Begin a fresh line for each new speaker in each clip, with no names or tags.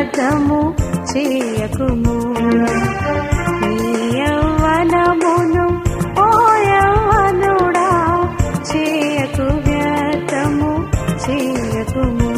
వ్యర్థము చేయకుము నీ యవ్వనమును ఓ యవ్వనుడా చేయకు వ్యర్థము చేయకుము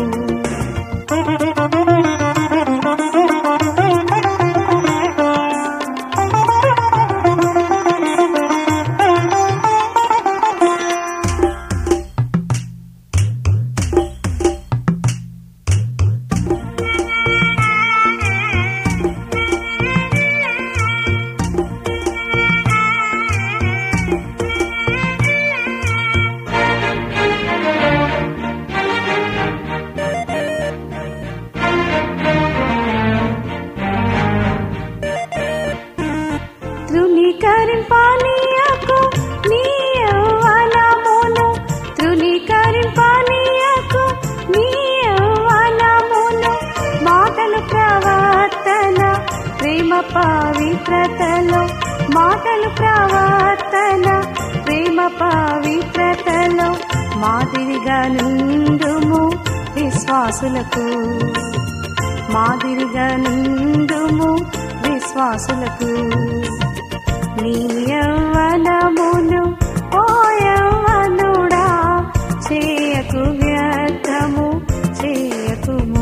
తృణీకరింపానీయకు నీ యవ్వనమును తృణీకరింపానీయకు నీ యవ్వనమును మాటలు ప్రవర్తన ప్రేమ పవిత్రతలో మాటలు ప్రవర్తన ప్రేమ పవిత్రతలో మాదిరిగా నుండుము విశ్వాసులకు మాదిరిగా నుండుము విశ్వాసులకు నీ యవ్వనమును ఓ యవ్వనుడా చేయకు వ్యర్థము చేయకుము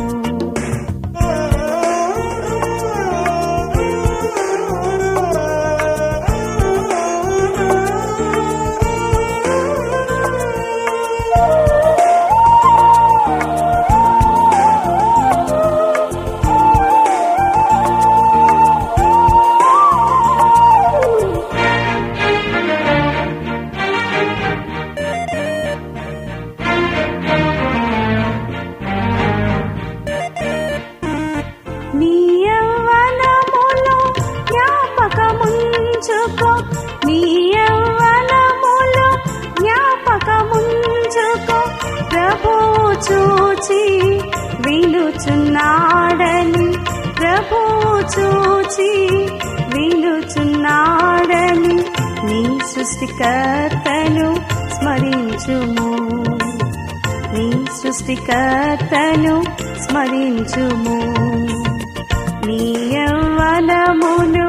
నీ యవ్వనములో జ్ఞాపకముంచుకో నీ యవ్వనములో జ్ఞాపకముంచుకో ప్రభువు చూచి వినుచున్నాడని ప్రభువు చూచి వినుచున్నాడని నీ సృష్టికర్తను స్మరించుము నీ సృష్టికర్తను స్మరించుము నీ యవ్వనమును